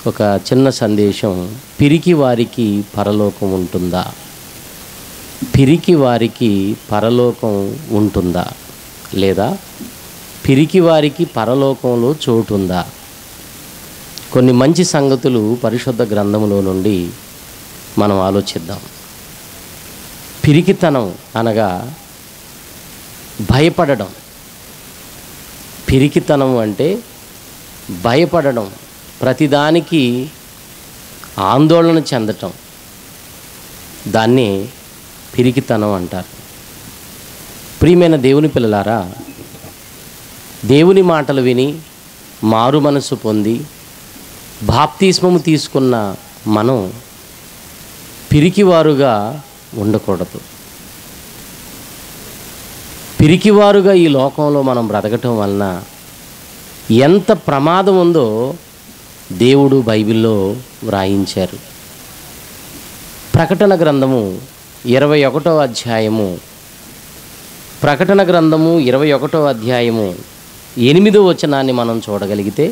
ఒక చిన్న సందేశం పిరికి వారికి పరలోకం ఉంటుందా పిరికి వారికి పరలోకం ఉంటుందా లేదా పిరికి వారికి పరలోకంలో చోటుందా కొన్ని మంచి సంగతులు పరిశుద్ధ గ్రంథములో నుండి మనం ఆలోచిద్దాం పిరికితనం అనగా భయపడడం పిరికితనం అంటే భయపడడం ప్రతిదానికి ఆందోళన చెందటం దాన్ని పిరికితనం అంటారు ప్రియమైన దేవుని పిల్లలారా దేవుని మాటలు విని మారు మనసు పొంది బాప్తిస్మము తీసుకున్న మనం పిరికివారుగా ఉండకూడదు పిరికివారుగా ఈ లోకంలో మనం బ్రతకటం వలన ఎంత ప్రమాదం ఉందో దేవుడు బైబిల్లో వ్రాయించారు ప్రకటన గ్రంథము ఇరవై ఒకటో అధ్యాయము ప్రకటన గ్రంథము ఇరవై ఒకటో అధ్యాయము ఎనిమిదో వచనాన్ని మనం చూడగలిగితే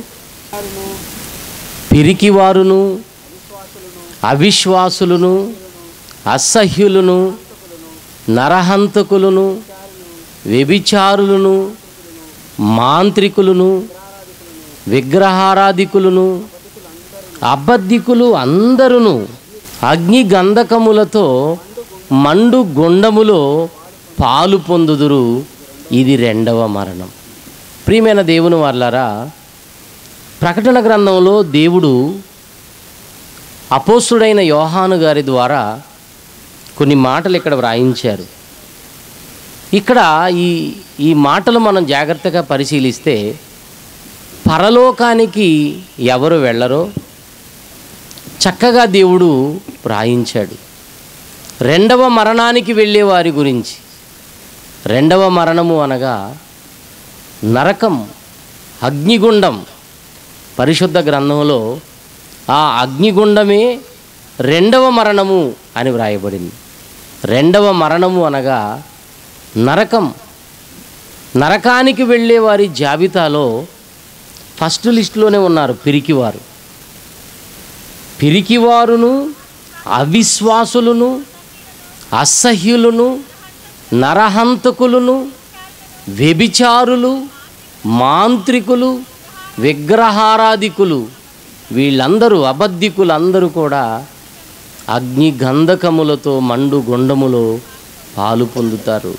పిరికివారును అవిశ్వాసులను అసహ్యులను నరహంతకులను వ్యభిచారులను మాంత్రికులను విగ్రహారాధికులను అబద్ధికులు అందరును అగ్ని గంధకములతో మండు గుండములో పాలు పొందుదురు ఇది రెండవ మరణం ప్రియమైన దేవుని వాళ్ళారా ప్రకటన గ్రంథంలో దేవుడు అపోస్తుడైన యోహాను గారి ద్వారా కొన్ని మాటలు ఇక్కడ వ్రాయించారు ఇక్కడ ఈ ఈ మాటలు మనం జాగ్రత్తగా పరిశీలిస్తే పరలోకానికి ఎవరు వెళ్ళరో చక్కగా దేవుడు వ్రాయించాడు రెండవ మరణానికి వెళ్ళే వారి గురించి రెండవ మరణము అనగా నరకం అగ్నిగుండం పరిశుద్ధ గ్రంథంలో ఆ అగ్నిగుండమే రెండవ మరణము అని వ్రాయబడింది రెండవ మరణము అనగా నరకం నరకానికి వెళ్ళే వారి జాబితాలో ఫస్ట్ లిస్టులోనే ఉన్నారు పిరికివారు పిరికివారును అవిశ్వాసులను అసహ్యులను నరహంతకులను వ్యభిచారులు మాంత్రికులు విగ్రహారాధికులు వీళ్ళందరూ అబద్ధికులందరూ కూడా అగ్ని గంధకములతో మండు గుండములో పాలు పొందుతారు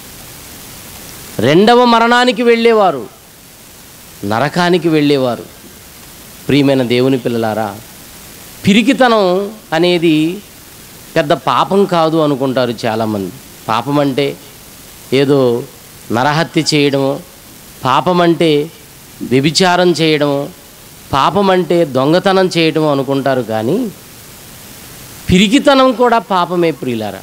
రెండవ మరణానికి వెళ్ళేవారు నరకానికి వెళ్ళేవారు ప్రియమైన దేవుని పిల్లలారా పిరికితనం అనేది పెద్ద పాపం కాదు అనుకుంటారు చాలామంది పాపం అంటే ఏదో నరహత్య చేయడమో పాపం అంటే వ్యభిచారం చేయడమో పాపం అంటే దొంగతనం చేయడమో అనుకుంటారు కానీ పిరికితనం కూడా పాపమే ప్రియులారా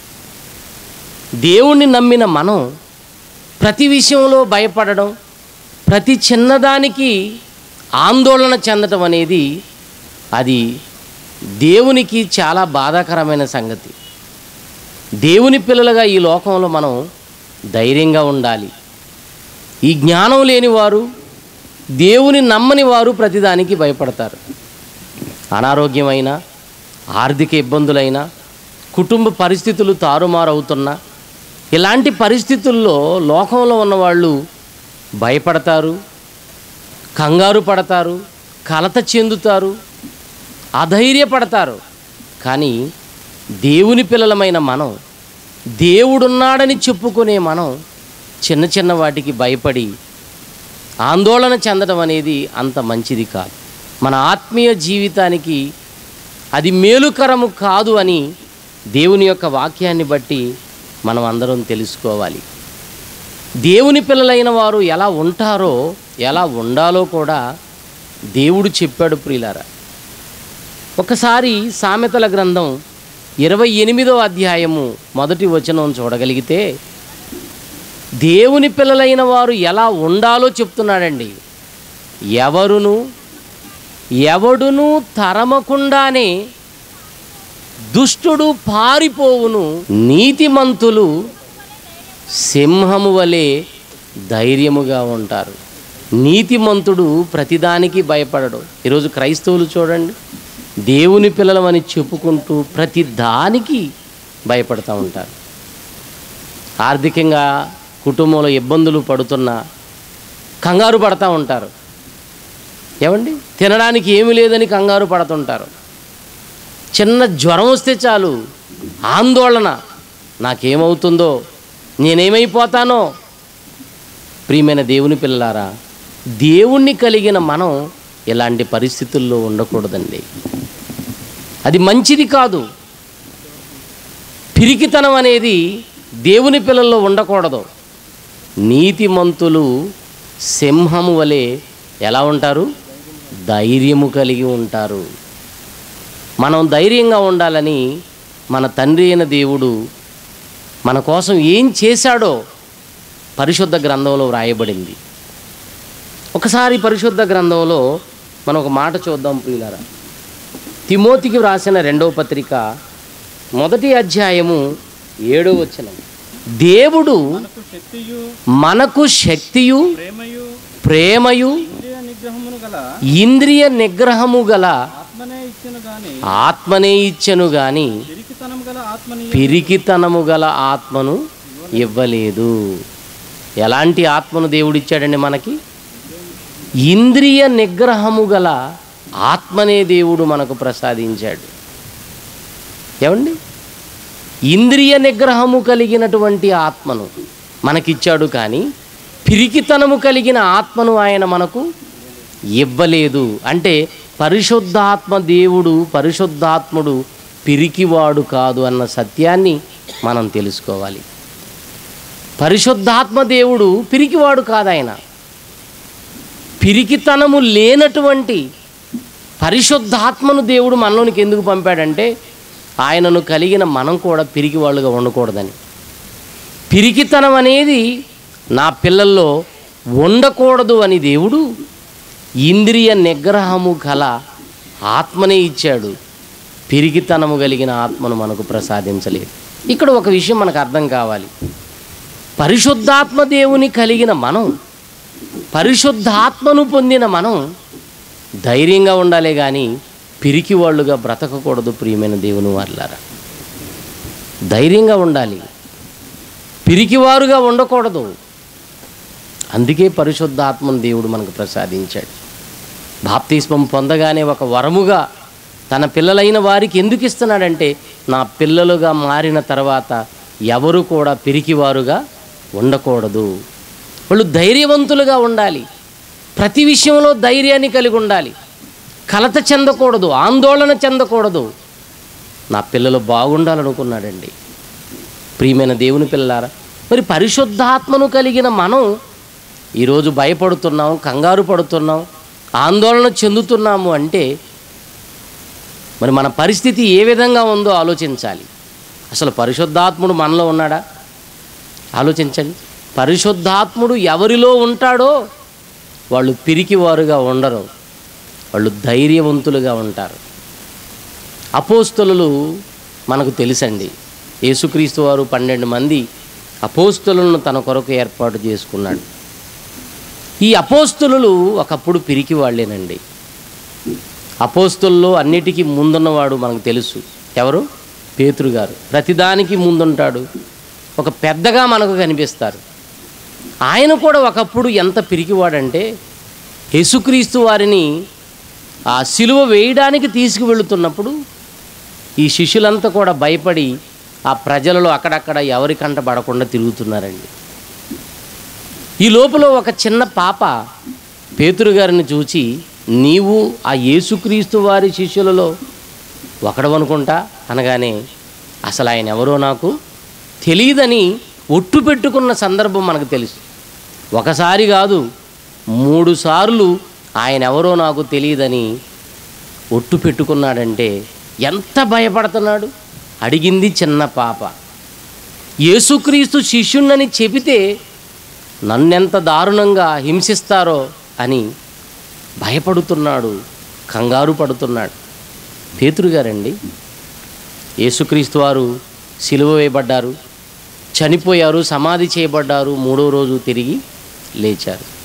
దేవుణ్ణి నమ్మిన మనం ప్రతి విషయంలో భయపడడం ప్రతి చిన్నదానికి ఆందోళన చెందటం అనేది అది దేవునికి చాలా బాధాకరమైన సంగతి దేవుని పిల్లలుగా ఈ లోకంలో మనం ధైర్యంగా ఉండాలి ఈ జ్ఞానం లేని వారు దేవుని నమ్మని వారు ప్రతిదానికి భయపడతారు అనారోగ్యమైన ఆర్థిక ఇబ్బందులైనా కుటుంబ పరిస్థితులు తారుమారవుతున్నా ఇలాంటి పరిస్థితుల్లో లోకంలో ఉన్నవాళ్ళు భయపడతారు కంగారు పడతారు కలత చెందుతారు అధైర్యపడతారు కానీ దేవుని పిల్లలమైన మనం దేవుడున్నాడని చెప్పుకునే మనం చిన్న చిన్న వాటికి భయపడి ఆందోళన చెందడం అనేది అంత మంచిది కాదు మన ఆత్మీయ జీవితానికి అది మేలుకరము కాదు అని దేవుని యొక్క వాక్యాన్ని బట్టి మనం అందరం తెలుసుకోవాలి దేవుని పిల్లలైన వారు ఎలా ఉంటారో ఎలా ఉండాలో కూడా దేవుడు చెప్పాడు ప్రియులారా ఒకసారి సామెతల గ్రంథం ఇరవై ఎనిమిదో అధ్యాయము మొదటి వచనం చూడగలిగితే దేవుని పిల్లలైన వారు ఎలా ఉండాలో చెప్తున్నాడండి ఎవరును ఎవడును తరమకుండానే దుష్టుడు పారిపోవును నీతిమంతులు సింహము వలె ధైర్యముగా ఉంటారు నీతిమంతుడు ప్రతిదానికి భయపడడు ఈరోజు క్రైస్తవులు చూడండి దేవుని పిల్లలమని చెప్పుకుంటూ ప్రతి దానికి భయపడుతూ ఉంటారు ఆర్థికంగా కుటుంబంలో ఇబ్బందులు పడుతున్నా కంగారు పడతా ఉంటారు ఏమండి తినడానికి ఏమీ లేదని కంగారు పడుతుంటారు చిన్న జ్వరం వస్తే చాలు ఆందోళన నాకేమవుతుందో నేనేమైపోతానో ప్రియమైన దేవుని పిల్లలారా దేవుణ్ణి కలిగిన మనం ఇలాంటి పరిస్థితుల్లో ఉండకూడదండి అది మంచిది కాదు పిరికితనం అనేది దేవుని పిల్లల్లో ఉండకూడదు నీతిమంతులు సింహము వలె ఎలా ఉంటారు ధైర్యము కలిగి ఉంటారు మనం ధైర్యంగా ఉండాలని మన తండ్రి అయిన దేవుడు మన కోసం ఏం చేశాడో పరిశుద్ధ గ్రంథంలో వ్రాయబడింది ఒకసారి పరిశుద్ధ గ్రంథంలో మనం ఒక మాట చూద్దాం ప్రియులారా తిమోతికి వ్రాసిన రెండవ పత్రిక మొదటి అధ్యాయము ఏడో వచనం దేవుడు మనకు శక్తియు మనకు శక్తియు ప్రేమయు ప్రేమయు ఇంద్రియ నిగ్రహమును గల ఇంద్రియ నిగ్రహము గల ఆత్మనే ఇచ్చిన గాని ఆత్మనే ఇచ్చెను గాని పిరికితనం గల ఆత్మని పిరికితనము గల ఆత్మను ఇవ్వలేదు ఎలాంటి ఆత్మను దేవుడిచ్చాడండి మనకి ఇంద్రియ నిగ్రహము గల ఆత్మనే దేవుడు మనకు ప్రసాదించాడు ఏమండి ఇంద్రియ నిగ్రహము కలిగినటువంటి ఆత్మను మనకిచ్చాడు కానీ పిరికితనము కలిగిన ఆత్మను ఆయన మనకు ఇవ్వలేదు అంటే పరిశుద్ధాత్మ దేవుడు పరిశుద్ధాత్ముడు పిరికివాడు కాదు అన్న సత్యాన్ని మనం తెలుసుకోవాలి పరిశుద్ధాత్మ దేవుడు పిరికివాడు కాదు ఆయన పిరికితనము లేనటువంటి పరిశుద్ధాత్మను దేవుడు మనలోనికి ఎందుకు పంపాడంటే ఆయనను కలిగిన మనం కూడా పిరికివాళ్ళుగా ఉండకూడదని పిరికితనం అనేది నా పిల్లల్లో ఉండకూడదు అని దేవుడు ఇంద్రియ నిగ్రహము గల ఆత్మనే ఇచ్చాడు పిరికితనము కలిగిన ఆత్మను మనకు ప్రసాదించలేదు ఇక్కడ ఒక విషయం మనకు అర్థం కావాలి పరిశుద్ధాత్మ దేవుని కలిగిన మనం పరిశుద్ధాత్మను పొందిన మనం ధైర్యంగా ఉండాలే కానీ పిరికి వాళ్ళుగా బ్రతకకూడదు ప్రియమైన దేవుని వాళ్ళారా ధైర్యంగా ఉండాలి పిరికివారుగా ఉండకూడదు అందుకే పరిశుద్ధాత్మను దేవుడు మనకు ప్రసాదించాడు బాప్తిస్మం పొందగానే ఒక వరముగా తన పిల్లలైన వారికి ఎందుకు ఇస్తున్నాడంటే నా పిల్లలుగా మారిన తర్వాత ఎవరు కూడా పిరికివారుగా ఉండకూడదు వాళ్ళు ధైర్యవంతులుగా ఉండాలి ప్రతి విషయంలో ధైర్యాన్ని కలిగి ఉండాలి కలత చెందకూడదు ఆందోళన చెందకూడదు నా పిల్లలు బాగుండాలనుకున్నాడండి ప్రియమైన దేవుని పిల్లలారా మరి పరిశుద్ధాత్మను కలిగిన మనం ఈరోజు భయపడుతున్నాం కంగారు పడుతున్నాం ఆందోళన చెందుతున్నాము అంటే మరి మన పరిస్థితి ఏ విధంగా ఉందో ఆలోచించాలి అసలు పరిశుద్ధాత్ముడు మనలో ఉన్నాడా ఆలోచించండి పరిశుద్ధాత్ముడు ఎవరిలో ఉంటాడో వాళ్ళు పిరికివారుగా ఉండరు వాళ్ళు ధైర్యవంతులుగా ఉంటారు అపోస్తలు మనకు తెలుసండి యేసుక్రీస్తు వారు పన్నెండు మంది అపోస్తులను తన కొరకు ఏర్పాటు చేసుకున్నాడు ఈ అపోస్తులు ఒకప్పుడు పిరికి వాళ్ళేనండి అపోస్తుల్లో అన్నిటికీ ముందున్నవాడు మనకు తెలుసు ఎవరు పేతురు గారు ప్రతిదానికి ముందుంటాడు ఒక పెద్దగా మనకు కనిపిస్తారు ఆయన కూడా ఒకప్పుడు ఎంత పిరికివాడంటే యేసుక్రీస్తు వారిని ఆ సిలువ వేయడానికి తీసుకువెళుతున్నప్పుడు ఈ శిష్యులంతా కూడా భయపడి ఆ ప్రజలలో అక్కడక్కడ ఎవరి కంట పడకుండా తిరుగుతున్నారండి ఈ లోపల ఒక చిన్న పాప పేతురు గారిని చూచి నీవు ఆ యేసుక్రీస్తు వారి శిష్యులలో ఒకడవనుకుంటా అనగానే అసలు ఆయన ఎవరో నాకు తెలియదని ఒట్టు పెట్టుకున్న సందర్భం మనకు తెలుసు ఒకసారి కాదు మూడు సార్లు ఆయన ఎవరో నాకు తెలియదని ఒట్టు పెట్టుకున్నాడంటే ఎంత భయపడుతున్నాడు అడిగింది చిన్న పాప యేసుక్రీస్తు శిష్యుణ్ణని చెబితే నన్నెంత దారుణంగా హింసిస్తారో అని భయపడుతున్నాడు కంగారు పడుతున్నాడు పేతురు గారండి యేసుక్రీస్తు వారు సిలువ వేయబడ్డారు చనిపోయారు సమాధి చేయబడ్డారు మూడో రోజు తిరిగి లేచారు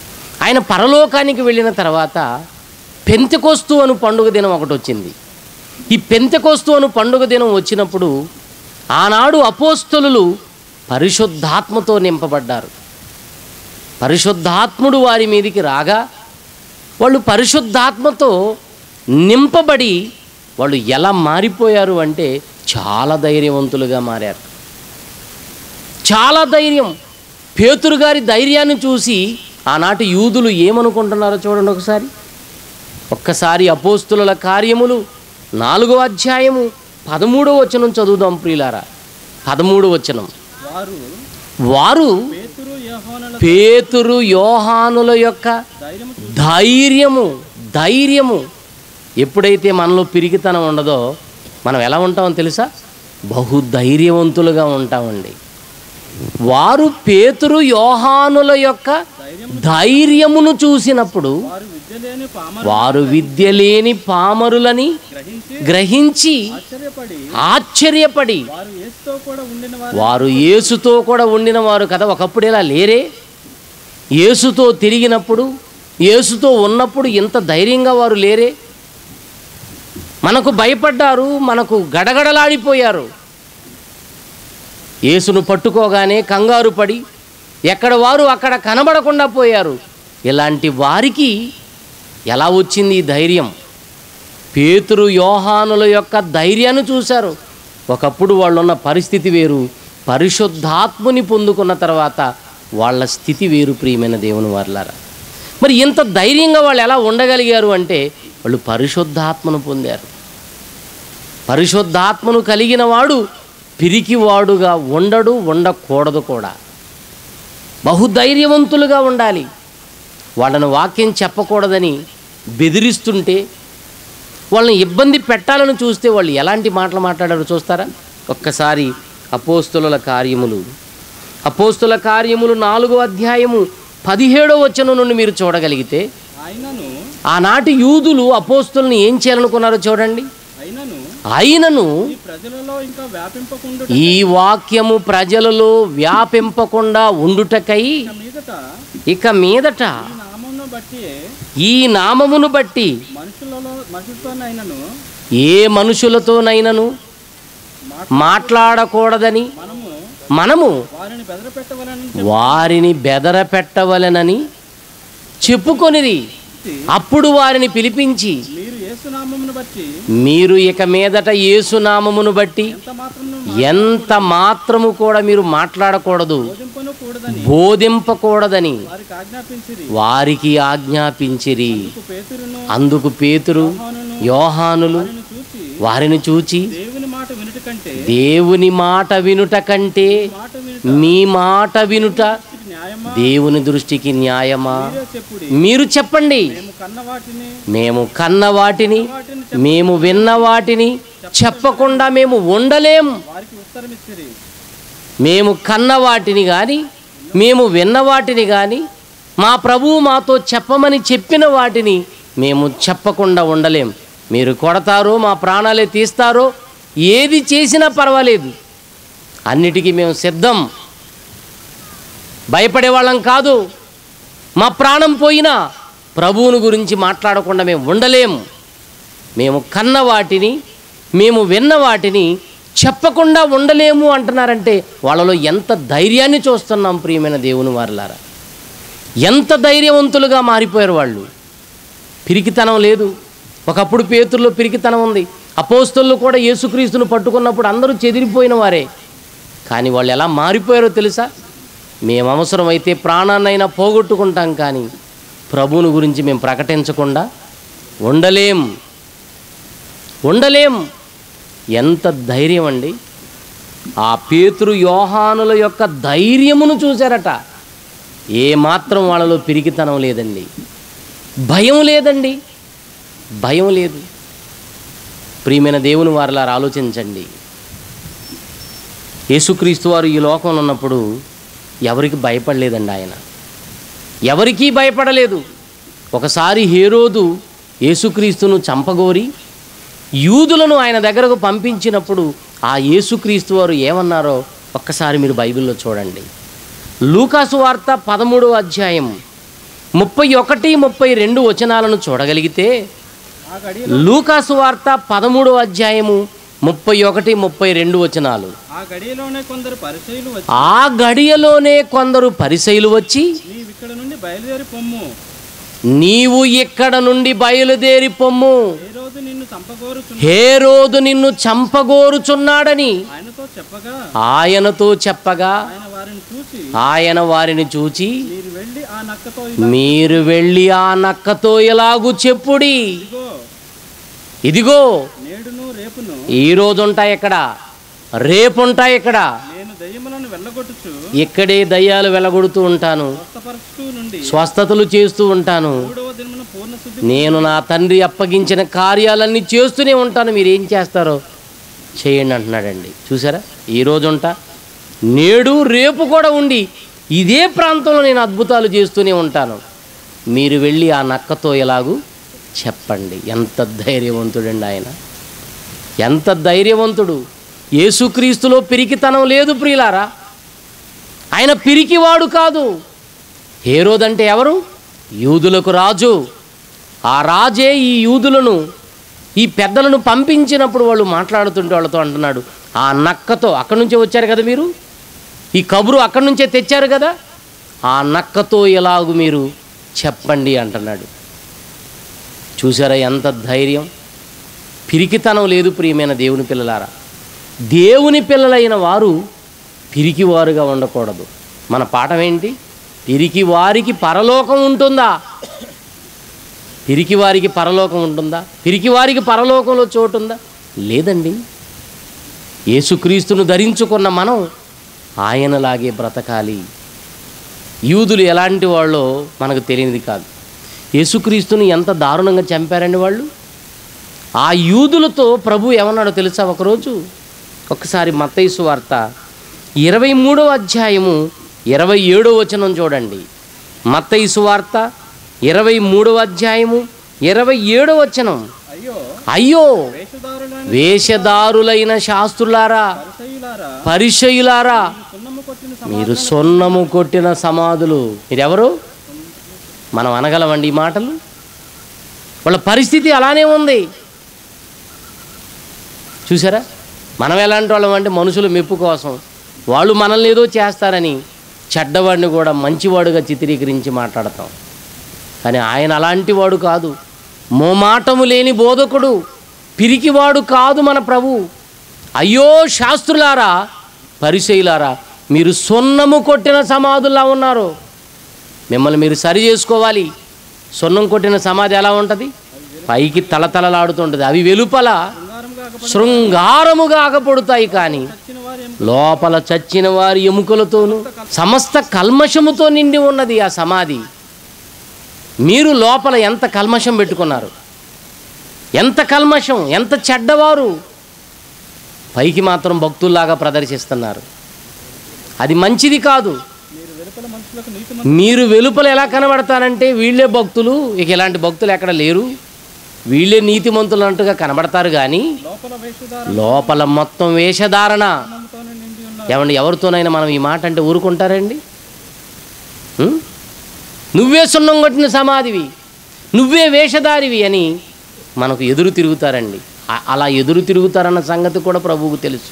ఆయన పరలోకానికి వెళ్ళిన తర్వాత పెంతెకొస్తు అను పండుగ దినం ఒకటి వచ్చింది ఈ పెంతెకొస్తు అను పండుగ దినం వచ్చినప్పుడు ఆనాడు అపోస్తలులు పరిశుద్ధాత్మతో నింపబడ్డారు పరిశుద్ధాత్ముడు వారి మీదికి రాగా వాళ్ళు పరిశుద్ధాత్మతో నింపబడి వాళ్ళు ఎలా మారిపోయారు అంటే చాలా ధైర్యవంతులుగా మారారు చాలా ధైర్యం పేతురు గారి ధైర్యాన్ని చూసి ఆనాటి యూదులు ఏమనుకుంటున్నారో చూడండి ఒకసారి ఒక్కసారి అపోస్తుల కార్యములు నాలుగో అధ్యాయము పదమూడో వచనం చదువుదాం ప్రియులారా పదమూడో వచనం వారు వారు పేతురు యోహానుల పేతురు యోహానుల యొక్క ధైర్యము చూసి ధైర్యము ధైర్యము ఎప్పుడైతే మనలో పిరికితనం ఉండదో మనం ఎలా ఉంటామో తెలుసా బహు ధైర్యవంతులుగా ఉంటామండి వారు పేతురు యోహానుల యొక్క ధైర్యం ధైర్యమును చూసినప్పుడు వారు విద్య లేని పామరు వారు విద్య లేని పామరులని గ్రహించి గ్రహించి ఆశ్చర్యపడి ఆశ్చర్యపడి వారు యేసుతో కూడా ఉండిన వారు వారు యేసుతో కూడా ఉండిన వారు కదా ఒకప్పుడు ఇలా లేరే యేసుతో తిరిగినప్పుడు యేసుతో ఉన్నప్పుడు ఇంత ధైర్యంగా వారు లేరే మనకు భయపడ్డారు మనకు గడగడలాడిపోయారు యేసును పట్టుకోగానే కంగారు పడి ఎక్కడ వారు అక్కడ కనబడకుండా పోయారు ఇలాంటి వారికి ఎలా వచ్చింది ఈ ధైర్యం పేతురు యోహానుల యొక్క ధైర్యాన్ని చూశారు ఒకప్పుడు వాళ్ళు ఉన్న పరిస్థితి వేరు పరిశుద్ధాత్ముని పొందుకున్న తర్వాత వాళ్ళ స్థితి వేరు ప్రియమైన దేవుని వారులారా మరి ఇంత ధైర్యంగా వాళ్ళు ఎలా ఉండగలిగారు అంటే వాళ్ళు పరిశుద్ధాత్మను పొందారు పరిశుద్ధాత్మను కలిగిన వాడు పిరికివాడుగా ఉండడు ఉండకూడదు కూడా బహుధైర్యవంతులుగా ఉండాలి వాళ్ళని వాక్యం చెప్పకూడదని బెదిరిస్తుంటే వాళ్ళని ఇబ్బంది పెట్టాలని చూస్తే వాళ్ళు ఎలాంటి మాటలు మాట్లాడారో చూస్తారా ఒక్కసారి అపోస్తుల కార్యములు అపోస్తుల కార్యములు నాలుగో అధ్యాయము పదిహేడో వచనం నుండి మీరు చూడగలిగితే ఆయనను ఆనాటి యూదులు అపోస్తుల్ని ఏం చేయాలనుకున్నారో చూడండి అయినను అయినను ఈ ప్రజలలో ఇంకా వ్యాపింపకుండా ఈ వాక్యము ప్రజలలో వ్యాపింపకుండా ఉండుటకై మీదట ఇక మీదట ఈ నామమును బట్టి ఈ నామమును బట్టి మనుషులలో మనుషులతోనైనను ఏ మనుషులతోనైనను మాట మాట్లాడకూడదని మనము మనము వారిని బెదరపెట్టవాలని వారిని బెదరపెట్టవలెనని చెప్పుకొనిరి అప్పుడు వారిని పిలిపించి మీరు యేసునామమును బట్టి మీరు ఇక మీదట యేసునామమును బట్టి ఎంత మాత్రం ఎంత మాత్రము కూడా మీరు మాట్లాడకూడదు బోధింపను కూడదని బోధింపకూడదని వారికి ఆజ్ఞాపించిరి వారికి ఆజ్ఞాపించిరి అందుకు పేతురును అందుకు పేతురు యోహానును యోహానులు వారిని చూసి వారిని చూచి దేవుని మాట వినుట కంటే దేవుని మాట వినుట కంటే మాట వినుట మీ మాట వినుట న్యాయమా దేవుని దృష్టికి న్యాయమా మీరే చెప్పుడి మీరు చెప్పండి మేము కన్న వాటిని మేము కన్న వాటిని వాటిని మేము విన్న వాటిని చెప్పకుండా మేము ఉండలేం వారికి ఉత్తరం ఇచ్చిరి మేము కన్న వాటిని కానీ మేము విన్న వాటిని కానీ మా ప్రభువు మాతో చెప్పమని చెప్పిన వాటిని మేము చెప్పకుండా ఉండలేం మీరు కొడతారో మా ప్రాణాలే తీస్తారో ఏది చేసినా పర్వాలేదు అన్నిటికీ మేము సిద్ధం భయపడే వాళ్ళం కాదు మా ప్రాణం పోయినా ప్రభువుని గురించి మాట్లాడకుండా మేము ఉండలేం మేము కన్న వాటిని మేము విన్న వాటిని చెప్పకుండా ఉండలేము అంటున్నారంటే వాళ్ళలో ఎంత ధైర్యాన్ని చూస్తున్నాం ప్రియమైన దేవుని వారులారా ఎంత ధైర్యవంతులుగా మారిపోయారు వాళ్ళు పిరికితనం లేదు ఒకప్పుడు పేతుల్లో పిరికితనం ఉంది అపోస్తులు కూడా యేసుక్రీస్తును పట్టుకున్నప్పుడు అందరూ చెదిరిపోయిన వారే కానీ వాళ్ళు ఎలా మారిపోయారో తెలుసా మేము అవసరమైతే ప్రాణాన్నైనా పోగొట్టుకుంటాం కానీ ప్రభువుని గురించి మేము ప్రకటించకుండా ఉండలేం ఉండలేం ఎంత ధైర్యం అండి ఆ పేతురు యోహానుల యొక్క ధైర్యమును చూశారట ఏ మాత్రం వాళ్ళలో పిరికితనం లేదండి భయం లేదండి భయం లేదు ప్రియమైన దేవుని వారిలా ఆలోచించండి యేసుక్రీస్తు వారు ఈ లోకంలో ఉన్నప్పుడు ఎవరికి భయపడలేదండి ఆయన ఎవరికీ భయపడలేదు ఒకసారి హేరోదు యేసుక్రీస్తును చంపగోరి యూదులను ఆయన దగ్గరకు పంపించినప్పుడు ఆ యేసుక్రీస్తు వారు ఏమన్నారో ఒక్కసారి మీరు బైబిల్లో చూడండి లూకాసు వార్త పదమూడో అధ్యాయం ముప్పై ఒకటి ముప్పై రెండు వచనాలను చూడగలిగితే ఆ గడి లూకాసు వార్త పదమూడవ అధ్యాయము ముప్పై ఒకటి ముప్పై రెండు వచనాలు ఆ గడిలోనే కొందరు పరిచయులు వచ్చి ఆ గడియలోనే కొందరు పరిసైలు వచ్చి నీవిక్కడ నుండి బయలుదేరి పొమ్ము నీవు ఇక్కడ నుండి బయలుదేరి పొమ్ము ఏ రోజు నిన్ను చంపగోరుచున్న హేరోదు నిన్ను చంపగోరుచున్నాడని ఆయనతో చెప్పగా ఆయనతో చెప్పగా ఆయన వారిని చూసి ఆయన వారిని చూచి మీరు వెళ్ళి ఆ నక్కతో ఇలా మీరు వెళ్ళి ఆ నక్కతో ఎలాగూ చెప్పుడి ఇదిగో ఇదిగో నేడును రేపును ఈ రోజు ఉంటాయి ఇక్కడ రేపు ఉంటాయి ఇక్కడ నేను దయ్యములను వెళ్ళగొట్టుచు ఇక్కడే దయ్యాలు వెలగొడుతూ ఉంటాను స్వస్థపరచుతూ నుండి స్వస్థతలు చేస్తూ ఉంటాను మూడవ దినమున పూర్ణ శుద్ధి నేను నా తండ్రి అప్పగించిన కార్యాలన్నీ చేస్తూనే ఉంటాను మీరు ఏం చేస్తారో చేయండి అంటున్నాడండి చూసారా ఈ రోజు ఉంటా నేడు రేపు కూడా ఉండి ఇదే ప్రాంతంలో నేను అద్భుతాలు చేస్తూనే ఉంటాను మీరు వెళ్ళి ఆ నక్కతో ఎలాగూ చెప్పండి ఎంత ధైర్యవంతుడండి ఆయన ఎంత ధైర్యవంతుడు యేసుక్రీస్తులో పిరికితనం లేదు ప్రియులారా ఆయన పిరికివాడు కాదు హేరోదంటే ఎవరు యూదులకు రాజు ఆ రాజే ఈ యూదులను ఈ పెద్దలను పంపించినప్పుడు వాళ్ళు మాట్లాడుతుంటే వాళ్ళతో అంటున్నాడు ఆ నక్కతో అక్కడి నుంచే వచ్చారు కదా మీరు ఈ కబురు అక్కడి నుంచే తెచ్చారు కదా ఆ నక్కతో ఎలాగు మీరు చెప్పండి అంటున్నాడు చూసారా ఎంత ధైర్యం పిరికితనం లేదు ప్రియమైన దేవుని పిల్లలారా దేవుని పిల్లలైన వారు పిరికివారుగా ఉండకూడదు మన పాఠం ఏంటి పిరికి వారికి పరలోకం ఉంటుందా పిరికి వారికి పరలోకం ఉంటుందా పిరికి వారికి పరలోకంలో చోటు ఉందా లేదండి యేసుక్రీస్తును ధరించుకున్న మనం ఆయనలాగే బ్రతకాలి యూదులు ఎలాంటి వాళ్ళో మనకు తెలియనిది కాదు యేసుక్రీస్తుని ఎంత దారుణంగా చంపారండి వాళ్ళు ఆ యూదులతో ప్రభు ఏమన్నాడో తెలుసా ఒకరోజు ఒకసారి మత్తైసు వార్త ఇరవై మూడవ అధ్యాయము ఇరవై ఏడో వచనం చూడండి మత్తైసు వార్త ఇరవై మూడవ అధ్యాయము ఇరవై ఏడో వచనం అయ్యో అయ్యో వేషధారులైన వేషధారులైన శాస్త్రులారా పరిసయులారా పరిచయులారా సున్నము కొట్టిన మీరు సొన్నము కొట్టిన సమాధులు మీరెవరు మనం అనగలమండి ఈ మాటలు వాళ్ళ పరిస్థితి అలానే ఉంది చూసారా మనం ఎలాంటి వాళ్ళం అంటే మనుషుల మెప్పు కోసం వాళ్ళు మనల్ని ఏదో చేస్తారని చెడ్డవాడిని కూడా మంచివాడుగా చిత్రీకరించి మాట్లాడతాం కానీ ఆయన అలాంటి వాడు కాదు మోమాటము లేని బోధకుడు పిరికివాడు కాదు మన ప్రభు అయ్యో శాస్త్రులారా పరిచయులారా మీరు సున్నము కొట్టిన సమాధుల్లా ఉన్నారు మిమ్మల్ని మీరు సరి చేసుకోవాలి సున్నం కొట్టిన సమాధి ఎలా ఉంటుంది పైకి తలతలలాడుతుంటుంది అవి వెలుపల శృంగారముగా శృంగారముగా ఆగపడుతాయి కానీ చచ్చిన వారి ఎముక లోపల చచ్చిన వారి ఎముకలతోనూ సమస్త కల్మషముతో నిండి ఉన్నది ఆ సమాధి మీరు లోపల ఎంత కల్మషం పెట్టుకున్నారు ఎంత కల్మషం ఎంత చెడ్డవారు పైకి మాత్రం భక్తుల్లాగా ప్రదర్శిస్తున్నారు అది మంచిది కాదు మీరు వెలుపల మనుషులకు నీతి మీరు వెలుపల ఎలా కనబడతారంటే వీళ్ళే భక్తులు ఇక ఇలాంటి భక్తులు ఎక్కడ లేరు వీళ్ళే నీతిమంతులు అన్నట్టుగా కనబడతారు కానీ లోపల వేషధార లోపల మొత్తం వేషధారణ సున్నముతోనే నిండి ఉన్న ఏమండి ఎవరితోనైనా మనం ఈ మాట అంటే ఊరుకుంటారండి ఉం? నువ్వే సున్నం కొట్టిన సమాధివి నువ్వే వేషధారివి అని మనకు ఎదురు తిరుగుతారండి ఆ- అలా ఎదురు తిరుగుతారన్న సంగతి కూడా ప్రభువుకు తెలుసు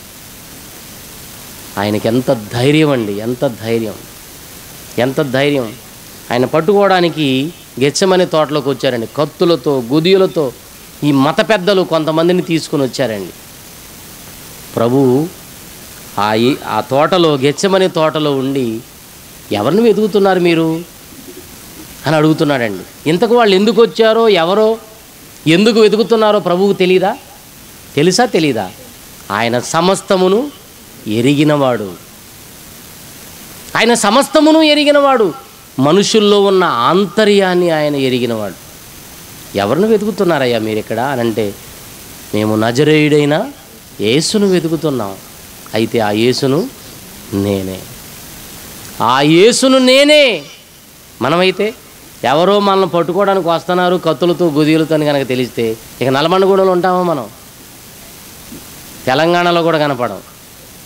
ఆయనకి ఎంత ధైర్యం అండి ఎంత ధైర్యం ఎంత ధైర్యం ఆయన పట్టుకోవడానికి గెచ్చమనే తోటలోకి వచ్చారండి కత్తులతో గుదియులతో ఈ మత పెద్దలు కొంతమందిని తీసుకుని వచ్చారండి ప్రభువు ఆ ఈ- ఆ తోటలో గెచ్చమనే తోటలో ఉండి ఎవరిని వెతుకుతున్నారు మీరు అని అడుగుతున్నాడండి ఇంతకు వాళ్ళు ఎందుకు వచ్చారో ఎవరో ఎందుకు వెతుకుతున్నారో ప్రభువుకు తెలీదా తెలుసా తెలీదా ఆయన సమస్తమును ఎరిగినవాడు ఆయన సమస్తమును ఎరిగినవాడు మనుషుల్లో ఉన్న ఆంతర్యాన్ని ఆయన ఎరిగినవాడు ఎవరిని వెతుకుతున్నారయ్యా మీరు ఇక్కడ అని అంటే మేము నజరేయుడైన యేసును వెతుకుతున్నాం అయితే ఆ యేసును నేనే ఆ యేసును నేనే మనమైతే ఎవరో మనల్ని పట్టుకోవడానికి వస్తున్నారు కత్తులతో గుదిలతో అని కనుక తెలిస్తే ఇక నల్మండగూడలో ఉంటామా మనం తెలంగాణలో కూడా కనపడం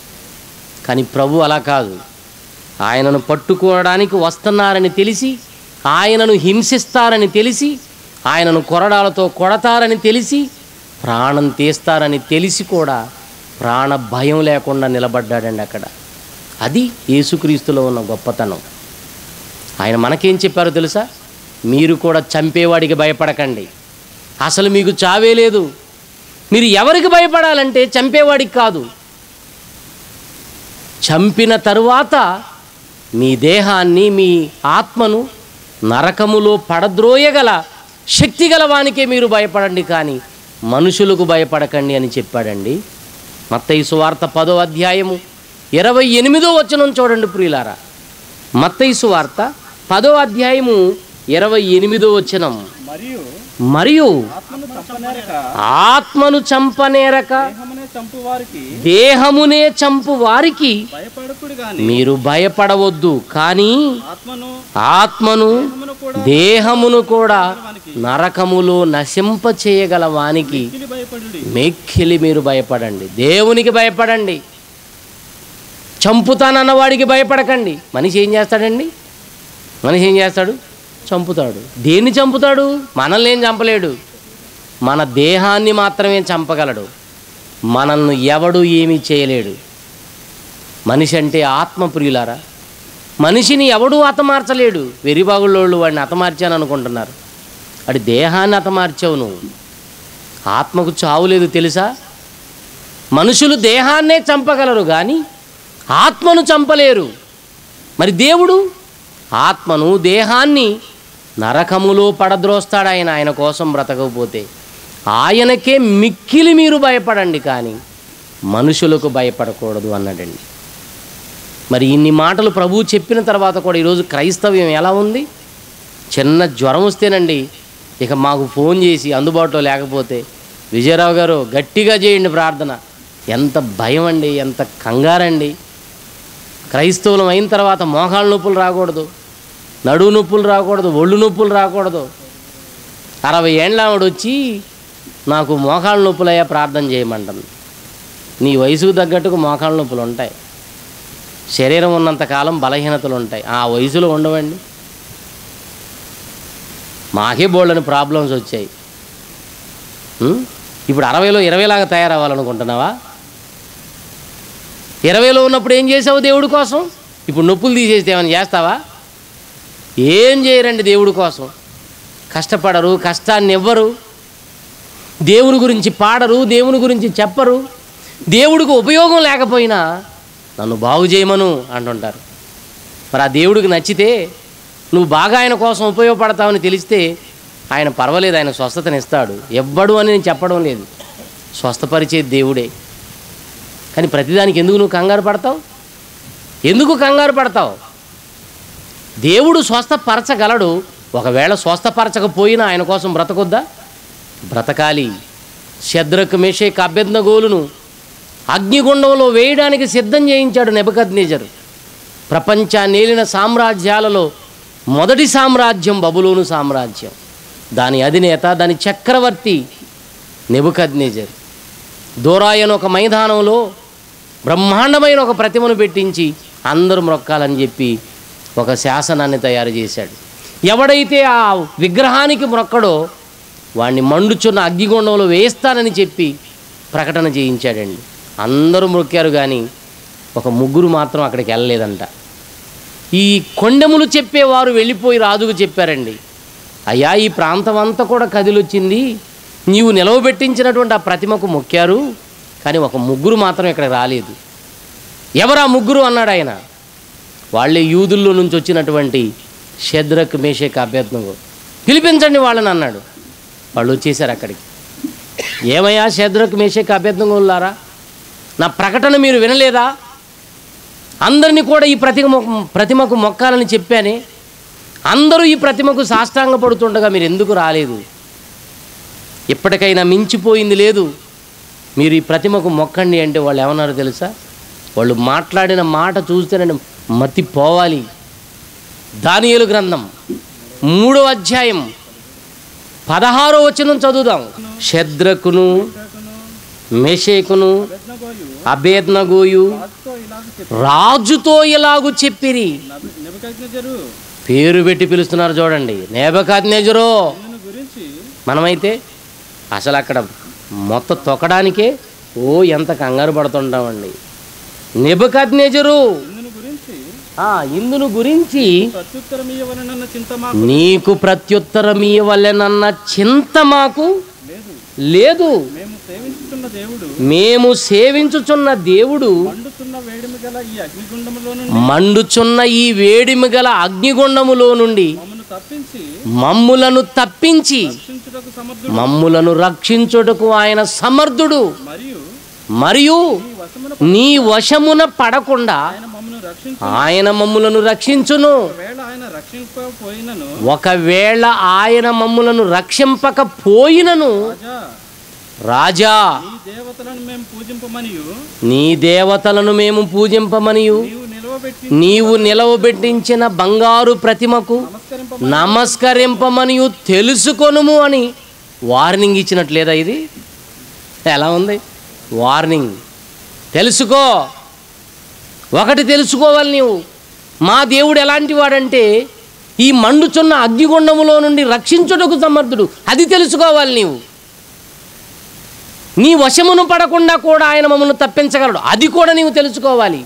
కానీ ప్రభు అలా కాదు ఆయనను పట్టుకోవడానికి వస్తున్నారని తెలిసి ఆయనను హింసిస్తారని తెలిసి ఆయనను కొరడాలతో కొడతారని తెలిసి ప్రాణం తీస్తారని తెలిసి కూడా ప్రాణ భయం లేకుండా నిలబడ్డాడండి అక్కడ అది యేసుక్రీస్తులో ఉన్న గొప్పతనం ఆయన మనకేం చెప్పారో తెలుసా మీరు కూడా చంపేవాడికి భయపడకండి అసలు మీకు చావే లేదు మీరు ఎవరికి భయపడాలంటే చంపేవాడికి కాదు చంపిన తరువాత మీ దేహాన్ని మీ ఆత్మను నరకములో పడద్రోయగల శక్తి గల వానికే మీరు భయపడండి కానీ మనుషులకు భయపడకండి అని చెప్పాడండి మత్తయి సువార్త పదో అధ్యాయము ఇరవై ఎనిమిదో వచనం చూడండి ప్రియులారా మత్తయి సువార్త పదో అధ్యాయము ఇరవై ఎనిమిదో వచనం మరియు మరియు ఆత్మను చంపనేరక ఆత్మను చంపనేరక దేహమునే చంపు వారికి దేహమునే చంపు వారికి భయపడకుడు గాని మీరు భయపడవద్దు కానీ ఆత్మను ఆత్మను దేహమును కూడా దేహమును కూడా నరకములో నశింప చేయగల వానికి మిక్కిలి భయపడుడి మెక్కిలి మీరు భయపడండి దేవునికి భయపడండి చంపుతానన్నవాడికి భయపడకండి మనిషి ఏం చేస్తాడండి మనిషి ఏం చేస్తాడు చంపుతాడు దేన్ని చంపుతాడు మనల్ని ఏం చంపలేడు మన దేహాన్ని మాత్రమే చంపగలడు మనల్ని ఎవడు ఏమీ చేయలేడు మనిషి అంటే ఆత్మప్రియులారా మనిషిని ఎవడూ హతమార్చలేడు వెరిబాగుళ్ళోళ్ళు వాడిని హతమార్చాను అనుకుంటున్నారు వాడి దేహాన్ని హతమార్చావు నువ్వు ఆత్మకు చావు లేదు తెలుసా మనుషులు దేహాన్నే చంపగలరు కానీ ఆత్మను చంపలేరు మరి దేవుడు ఆత్మను దేహాన్ని నరకములో పడద్రోస్తాడు ఆయన ఆయన కోసం బ్రతకకపోతే ఆయనకే మిక్కిలి మీరు భయపడండి కానీ మనుషులకు భయపడకూడదు అన్నాడండి మరి ఇన్ని మాటలు ప్రభువు చెప్పిన తర్వాత కూడా ఈరోజు క్రైస్తవ్యం ఎలా ఉంది చిన్న జ్వరం వస్తేనండి ఇక మాకు ఫోన్ చేసి అందుబాటులో లేకపోతే విజయరావు గారు గట్టిగా చేయండి ప్రార్థన ఎంత భయం అండి ఎంత కంగారండి క్రైస్తవులం అయిన తర్వాత మోకాళ్ళ నొప్పులు రాకూడదు నడువు నొప్పులు రాకూడదు ఒళ్ళు నొప్పులు రాకూడదు అరవై ఏండ్ల ఆవిడ వచ్చి నాకు మోకాళ్ళ నొప్పులయ్యా ప్రార్థన చేయమంటుంది నీ వయసుకు తగ్గట్టుకు మోకాళ్ళ నొప్పులు ఉంటాయి శరీరం ఉన్నంతకాలం బలహీనతలు ఉంటాయి ఆ వయసులో ఉండవండి మాకే బోల్డని ప్రాబ్లమ్స్ వచ్చాయి ఉం? ఇప్పుడు అరవైలో ఇరవైలాగా తయారవ్వాలనుకుంటున్నావా ఇరవైలో ఉన్నప్పుడు ఏం చేసావు దేవుడి కోసం ఇప్పుడు నొప్పులు తీసేస్తే ఏమైనా చేస్తావా ఏం చేయరండి దేవుడి కోసం కష్టపడరు కష్టాన్ని ఇవ్వరు దేవుని గురించి పాడరు దేవుని గురించి చెప్పరు దేవుడికి ఉపయోగం లేకపోయినా నన్ను బాగు చేయమను అంటుంటారు మరి ఆ దేవుడికి నచ్చితే నువ్వు బాగా ఆయన కోసం ఉపయోగపడతావని తెలిస్తే ఆయన పర్వాలేదు ఆయన స్వస్థతనిస్తాడు ఎవ్వడు అని నేను చెప్పడం లేదు స్వస్థపరిచే దేవుడే కానీ ప్రతిదానికి ఎందుకు నువ్వు కంగారు పడతావు ఎందుకు కంగారు పడతావు దేవుడు స్వస్థపరచగలడు ఒకవేళ స్వస్థపరచకపోయినా ఆయన కోసం బ్రతకొద్దా బ్రతకాలి శద్రకు మేషేక్ అభ్యర్థగోలును అగ్నిగుండంలో వేయడానికి సిద్ధం చేయించాడు నెబద్ ప్రపంచాన్ని ఏలిన సామ్రాజ్యాలలో మొదటి సామ్రాజ్యం బబులోను సామ్రాజ్యం దాని అధినేత దాని చక్రవర్తి నెబుకద్నేజర్ దూరాయన ఒక మైదానంలో బ్రహ్మాండమైన ఒక ప్రతిమను పెట్టించి అందరూ మొక్కాలని చెప్పి ఒక శాసనాన్ని తయారు చేశాడు ఎవడైతే ఆ విగ్రహానికి మొక్కడో వాడిని మండుచున్న అగ్నిగుండంలో వేస్తానని చెప్పి ప్రకటన చేయించాడండి అందరూ మొక్కారు కానీ ఒక ముగ్గురు మాత్రం అక్కడికి వెళ్ళలేదంట ఈ కొండెములు చెప్పేవారు వెళ్ళిపోయి రాజుకు చెప్పారండి అయ్యా ఈ ప్రాంతం అంతా కూడా కదిలొచ్చింది నీవు నిలవబెట్టించినటువంటి ఆ ప్రతిమకు మొక్కారు కానీ ఒక ముగ్గురు మాత్రం ఇక్కడ రాలేదు ఎవరు ఆ ముగ్గురు అన్నాడు ఆయన వాళ్ళే యూదుల్లో నుంచి వచ్చినటువంటి షద్రక్ మేషక్ అభ్యర్థనకు పిలిపించండి వాళ్ళని అన్నాడు వాళ్ళు వచ్చేసారు అక్కడికి ఏమయ్యా షద్రక్ మేషక్ అభ్యర్థనలారా నా ప్రకటన మీరు వినలేదా అందరినీ కూడా ఈ ప్రతిమ ప్రతిమకు మొక్కాలని చెప్పానే అందరూ ఈ ప్రతిమకు సాష్టాంగ పడుతుండగా మీరు ఎందుకు రాలేదు ఇప్పటికైనా మించిపోయింది లేదు మీరు ఈ ప్రతిమకు మొక్కండి అంటే వాళ్ళు ఏమన్నారో తెలుసా వాళ్ళు మాట్లాడిన మాట చూస్తేనే మతి పోవాలి దానియేలు గ్రంథం మూడో అధ్యాయం పదహారో వచనం చదువుదాం శద్రకును మెషేకును యజ్ఞగోయు అభేద్నగోయు రాజుతో ఇలాగ చెప్పి రాజుతో ఇలాగు చెప్పిరి నెబుకద్నెజరు పేరు పెట్టి పిలుస్తున్నారు చూడండి నేబకాద్నేజరో నిన్ను గురించి మనమైతే అసలు అక్కడ మొత్తం తొక్కడానికే ఓ ఎంత కంగారు పడుతుంటామండి నెబకాద్నేజరు నిన్ను గురించి ఆ ఇందును గురించి ప్రత్యుత్తరం ఇవ్వనన్న చింత మాకు నీకు ప్రత్యుత్తరం ఇవ్వలేనన్న చింత మాకు లేదు లేదు మేము సేవించుతున్న దేవుడు మేము సేవించుచున్న దేవుడు మండుతున్న వేడిమి గల ఈ అగ్నిగుండములో నుండి మండుచున్న ఈ వేడిమి గల అగ్నిగుండములో నుండి మమ్మను తప్పించి మమ్ములను తప్పించి రక్షించుటకు సమర్థుడు మమ్ములను రక్షించుటకు ఆయన సమర్థుడు మరియు మరియు ఈ వశమున నీ వశమున పడకుండా ఆయన మమ్మను రక్షించు ఆయన మమ్ములను రక్షించును ఒకవేళ ఆయన రక్షింపకపోయినను ఒకవేళ ఆయన మమ్ములను రక్షింపకపోయినను రాజా రాజా ఈ దేవతలను మేము పూజింపమనియు నీ దేవతలను మేము పూజింపమనియు నీవు నిలవబెట్టి నీవు నిలవబెట్టించిన బంగారు ప్రతిమకు నమస్కరింప నమస్కరింపమనియు తెలుసుకొనుము అని వార్నింగ్ ఇచ్చినట్లేదా ఇది ఎలా ఉంది వార్నింగ్ తెలుసుకో ఒకటి తెలుసుకోవాలి నీవు మా దేవుడు ఎలాంటి వాడంటే ఈ మండుచున్న అగ్నిగుండములో నుండి రక్షించుటకు సమర్థుడు అది తెలుసుకోవాలి నీవు నీ వశమును పడకుండా కూడా ఆయన మమ్మల్ని తప్పించగలడు అది కూడా నీవు తెలుసుకోవాలి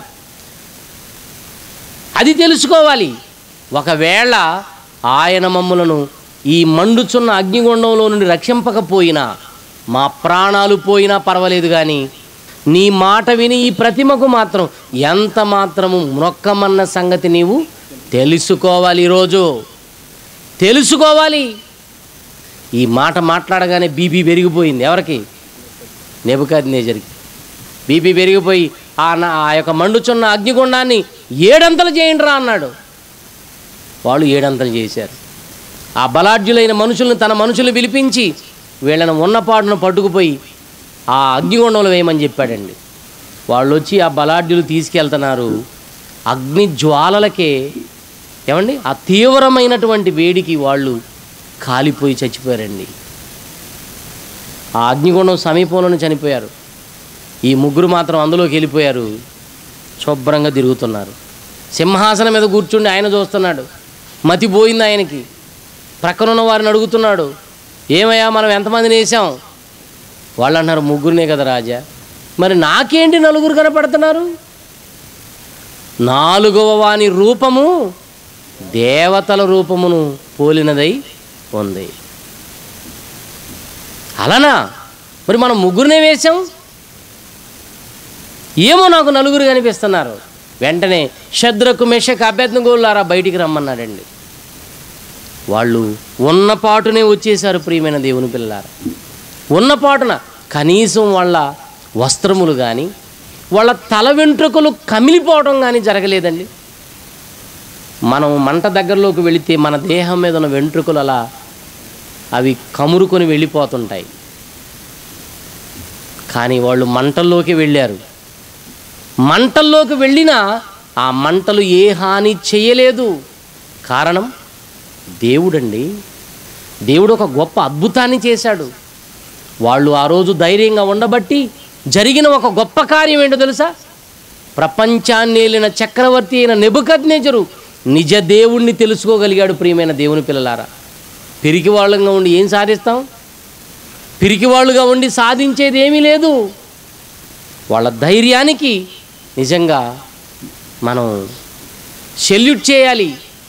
అది తెలుసుకోవాలి ఒకవేళ ఆయన మమ్ములను ఈ మండుచున్న అగ్నిగుండంలో నుండి రక్షింపకపోయినా మా ప్రాణాలు పోయినా పర్వాలేదు కానీ నీ మాట విని ఈ ప్రతిమకు మాత్రం ఎంత మాత్రము మొక్కమన్న సంగతి నీవు తెలుసుకోవాలి ఈరోజు తెలుసుకోవాలి ఈ మాట మాట్లాడగానే బీపీ పెరిగిపోయింది ఎవరికి నెబుకాది నేజర్కి బీపీ పెరిగిపోయి ఆ నా ఆ యొక్క మండుచున్న అగ్నిగుండాన్ని ఏడంతలు చేయండి రా అన్నాడు వాళ్ళు ఏడంతలు చేశారు ఆ బలాఢ్యులైన మనుషులను తన మనుషులు పిలిపించి వీళ్ళని ఉన్నపాటును పట్టుకుపోయి ఆ అగ్నిగుండంలో వేయమని చెప్పాడండి వాళ్ళు వచ్చి ఆ బలాఢ్యులు తీసుకెళ్తున్నారు అగ్ని జ్వాలలకే ఏమండి ఆ తీవ్రమైనటువంటి వేడికి వాళ్ళు కాలిపోయి చచ్చిపోయారండి ఆ అగ్నిగుండం సమీపంలోనే చనిపోయారు ఈ ముగ్గురు మాత్రం అందులోకి వెళ్ళిపోయారు శుభ్రంగా తిరుగుతున్నారు సింహాసనం మీద కూర్చుండి ఆయన చూస్తున్నాడు మతి పోయింది ఆయనకి ప్రక్కనున్న వారిని అడుగుతున్నాడు ఏమయ్యా మనం ఎంతమందిని వేసాం వాళ్ళు అన్నారు ముగ్గురినే కదా రాజా మరి నాకేంటి నలుగురు కనపడుతున్నారు నాలుగవ వాని రూపము దేవతల రూపమును పోలినదై ఉంది అలానా మరి మనం ముగ్గురినే వేశాం ఏమో నాకు నలుగురు కనిపిస్తున్నారు వెంటనే శద్రకు మెషక్ అభ్యర్థనగోళ్ళారా బయటికి రమ్మన్నాడండి వాళ్ళు ఉన్నపాటునే వచ్చేసారు ప్రియమైన దేవుని పిల్లారా ఉన్నపాటున కనీసం వాళ్ళ వస్త్రములు కానీ వాళ్ళ తల వెంట్రుకలు కమిలిపోవడం కానీ జరగలేదండి మనం మంట దగ్గరలోకి వెళితే మన దేహం మీద ఉన్న వెంట్రుకలు అలా అవి కమురుకొని వెళ్ళిపోతుంటాయి కానీ వాళ్ళు మంటల్లోకి వెళ్ళారు మంటల్లోకి వెళ్ళినా ఆ మంటలు ఏ హాని చేయలేదు కారణం దేవుడండి దేవుడు ఒక గొప్ప అద్భుతాన్ని చేశాడు వాళ్ళు ఆ రోజు ధైర్యంగా ఉండబట్టి జరిగిన ఒక గొప్ప కార్యం ఏంటో తెలుసా ప్రపంచాన్ని ఏలిన చక్రవర్తి అయిన నెబుకద్నేజరు నిజ దేవుణ్ణి తెలుసుకోగలిగాడు ప్రియమైన దేవుని పిల్లలారా పిరికి వాళ్ళంగా ఉండి ఏం సాధిస్తాం పిరికి వాళ్ళుగా ఉండి సాధించేది ఏమీ లేదు వాళ్ళ ధైర్యానికి నిజంగా మనం సెల్యూట్ చేయాలి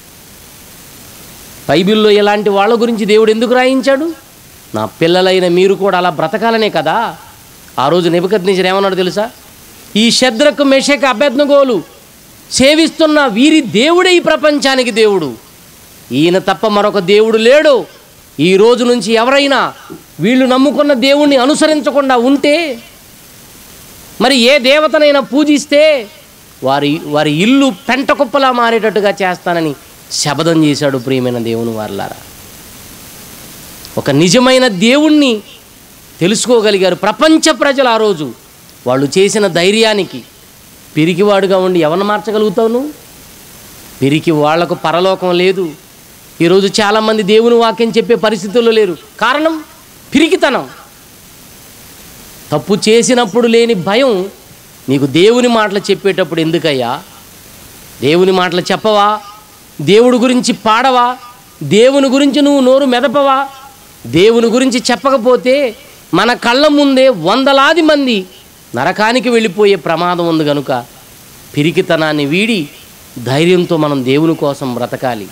బైబిల్లో ఇలాంటి వాళ్ళ గురించి దేవుడు ఎందుకు రాయించాడు నా పిల్లలైన మీరు కూడా అలా బ్రతకాలనే కదా ఆ రోజు నిబద్ధించిన ఏమన్నాడు తెలుసా ఈ శద్రకు మెషక అభ్యర్థగోలు సేవిస్తున్న వీరి దేవుడే ఈ ప్రపంచానికి దేవుడు ఈయన తప్ప మరొక దేవుడు లేడు ఈ రోజు నుంచి ఎవరైనా వీళ్ళు నమ్ముకున్న దేవుణ్ణి అనుసరించకుండా ఉంటే మరి ఏ దేవతనైనా పూజిస్తే వారి వారి ఇల్లు పెంటకుప్పలా మారేటట్టుగా చేస్తానని శపథం చేశాడు ప్రియమైన దేవుని వారలారా ఒక నిజమైన దేవుణ్ణి తెలుసుకోగలిగారు ప్రపంచ ప్రజలు ఆ రోజు వాళ్ళు చేసిన ధైర్యానికి పిరికివాడుగా ఉండి ఎవరిని మార్చగలుగుతావు నువ్వు పిరికి వాళ్లకు పరలోకం లేదు ఈరోజు చాలామంది దేవుని వాక్యం చెప్పే పరిస్థితుల్లో లేరు కారణం పిరికితనం తప్పు చేసినప్పుడు లేని భయం నీకు దేవుని మాటలు చెప్పేటప్పుడు ఎందుకయ్యా దేవుని మాటలు చెప్పవా దేవుడి గురించి పాడవా దేవుని గురించి నువ్వు నోరు మెదపవా దేవుని గురించి చెప్పకపోతే మన కళ్ళ ముందే వందలాది మంది నరకానికి వెళ్ళిపోయే ప్రమాదం ఉంది కనుక పిరికితనాన్ని వీడి ధైర్యంతో మనం దేవుని కోసం బ్రతకాలి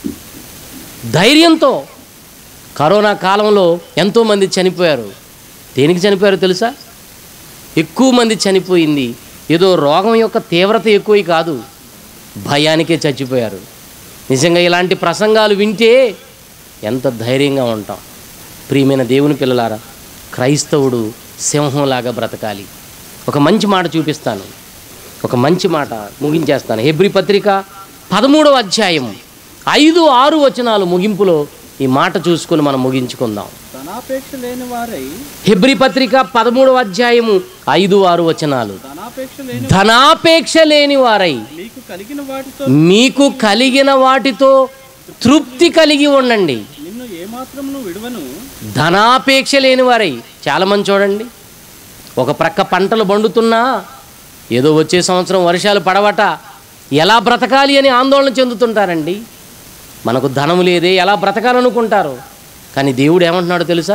ధైర్యంతో కరోనా కాలంలో ఎంతోమంది చనిపోయారు దేనికి చనిపోయారో తెలుసా ఎక్కువ మంది చనిపోయింది ఏదో రోగం యొక్క తీవ్రత ఎక్కువ కాదు భయానికే చచ్చిపోయారు నిజంగా ఇలాంటి ప్రసంగాలు వింటే ఎంత ధైర్యంగా ఉంటాం ప్రియమైన దేవుని పిల్లలారా క్రైస్తవుడు సింహంలాగా బ్రతకాలి ఒక మంచి మాట చూపిస్తాను ఒక మంచి మాట ముగించేస్తాను హెబ్రి పత్రిక పదమూడవ అధ్యాయం ఐదు ఆరు వచనాలు ముగింపులో ఈ మాట చూసుకొని మనం ముగించుకుందాం ధనాపేక్ష లేని వారై హెబ్రి పత్రిక పదమూడవ అధ్యాయము ఐదు ఆరు వచనాలు ధనాపేక్ష లేని ధనాపేక్ష లేని వారై మీకు కలిగిన వాటితో మీకు కలిగిన వాటితో తృప్తి కలిగి ఉండండి నిన్ను ఏమాత్రమును విడువను ధనాపేక్ష లేని వారై చాలామంది చూడండి ఒక ప్రక్క పంటలు పండుతున్నా ఏదో వచ్చే సంవత్సరం వర్షాలు పడవట ఎలా బ్రతకాలి అని ఆందోళన చెందుతుంటారండి మనకు ధనము లేదే ఎలా బ్రతకాలనుకుంటారు కానీ దేవుడు ఏమంటున్నాడు తెలుసా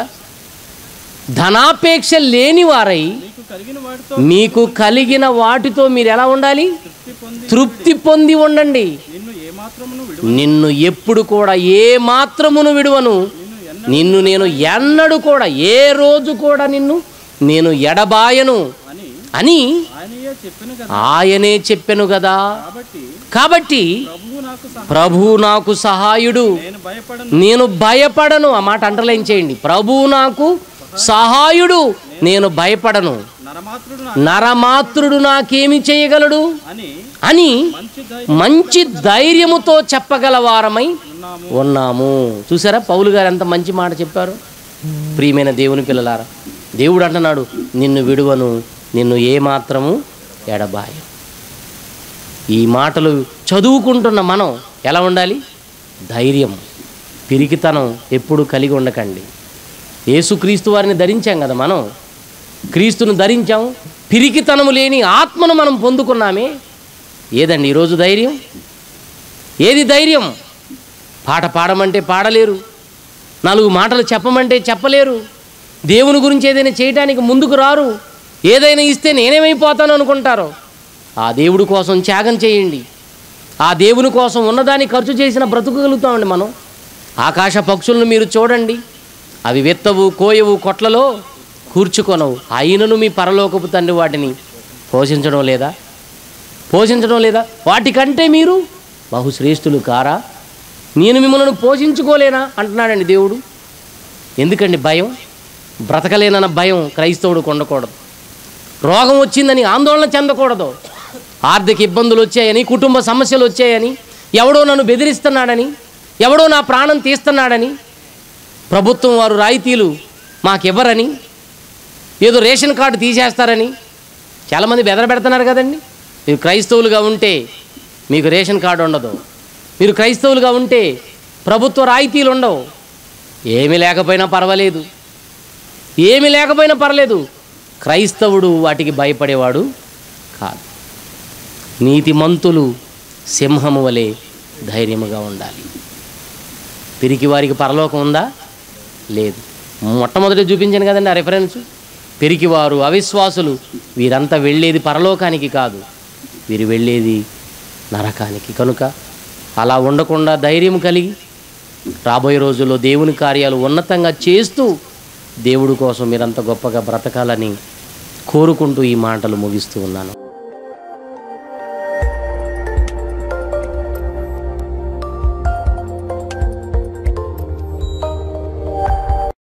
ధనాపేక్ష లేని వారై మీకు కలిగిన వాటితో మీకు కలిగిన వాటితో మీరు ఎలా ఉండాలి తృప్తి పొంది తృప్తి పొంది ఉండండి నిన్ను ఏమాత్రమును విడువ నిన్ను ఎప్పుడు కూడా ఏ మాత్రమును విడువను నిన్ను ఎన్న నిన్ను నేను ఎన్నడు కూడా ఏ రోజు కూడా నిన్ను నేను ఎడబాయను అని అని ఆయనయే చెప్పిన కదా ఆయనే చెప్పెను కదా కాబట్టి కాబట్టి ప్రభువు నాకు సహా ప్రభు నాకు సహాయుడు నేను భయపడను నేను భయపడను ఆ మాట అండర్లైన్ చేయండి ప్రభు నాకు సహాయుడు నేను భయపడను నరమాత్రుడు నా నరమాత్రుడు నాకేమి చేయగలడు అని అని మంచి ధైర్యం మంచి ధైర్యముతో చెప్పగలవారమై ఉన్నాము ఉన్నాము చూసారా పౌలు గారు ఎంత మంచి మాట చెప్పారు ప్రియమైన దేవుని పిల్లలారా దేవుడు అంటున్నాడు నిన్ను విడువను నిన్ను ఏమాత్రము ఎడబాయ ఈ మాటలు చదువుకుంటున్న మనం ఎలా ఉండాలి ధైర్యం పిరికితనం ఎప్పుడు కలిగి ఉండకండి యేసుక్రీస్తు వారిని ధరించాం కదా మనం క్రీస్తును ధరించాం పిరికితనము లేని ఆత్మను మనం పొందుకున్నామే ఏదండి ఈరోజు ధైర్యం ఏది ధైర్యం పాట పాడమంటే పాడలేరు నాలుగు మాటలు చెప్పమంటే చెప్పలేరు దేవుని గురించి ఏదైనా చేయడానికి ముందుకు రారు ఏదైనా ఇస్తే నేనేమైపోతాను అనుకుంటారు ఆ దేవుడి కోసం త్యాగం చేయండి ఆ దేవుని కోసం ఉన్నదాన్ని ఖర్చు చేసిన బ్రతుకగలుగుతామండి మనం ఆకాశ పక్షులను మీరు చూడండి అవి వెత్తవు కోయవు కొట్లలో కూర్చుకొనవు అయినను మీ పరలోకపు తండ్రి వాటిని పోషించడం లేదా పోషించడం లేదా వాటికంటే మీరు బహుశ్రేష్ఠులు కారా నేను మిమ్మల్ని పోషించుకోలేనా అంటున్నాడండి దేవుడు ఎందుకండి భయం బ్రతకలేనన్న భయం క్రైస్తవుడికి ఉండకూడదు రోగం వచ్చిందని ఆందోళన చెందకూడదు ఆర్థిక ఇబ్బందులు వచ్చాయని కుటుంబ సమస్యలు వచ్చాయని ఎవడో నన్ను బెదిరిస్తున్నాడని ఎవడో నా ప్రాణం తీస్తున్నాడని ప్రభుత్వం వారు రాయితీలు మాకివ్వరని ఏదో రేషన్ కార్డు తీసేస్తారని చాలామంది బెదరబెడుతున్నారు కదండి మీరు క్రైస్తవులుగా ఉంటే మీకు రేషన్ కార్డు ఉండదు మీరు క్రైస్తవులుగా ఉంటే ప్రభుత్వ రాయితీలు ఉండవు ఏమీ లేకపోయినా పర్వాలేదు ఏమీ లేకపోయినా పర్లేదు క్రైస్తవుడు వాటికి భయపడేవాడు కాదు నీతిమంతులు సింహము వలె ధైర్యముగా ఉండాలి పిరికి వారికి పరలోకం ఉందా లేదు మొట్టమొదటి చూపించాను కదండి ఆ రెఫరెన్స్ పిరికివారు అవిశ్వాసులు వీరంతా వెళ్ళేది పరలోకానికి కాదు వీరు వెళ్ళేది నరకానికి కనుక అలా ఉండకుండా ధైర్యం కలిగి రాబోయే రోజుల్లో దేవుని కార్యాలు ఉన్నతంగా చేస్తూ దేవుడి కోసం మీరంత గొప్పగా బ్రతకాలని కోరుకుంటూ ఈ మాటలు ముగిస్తూ ఉన్నాను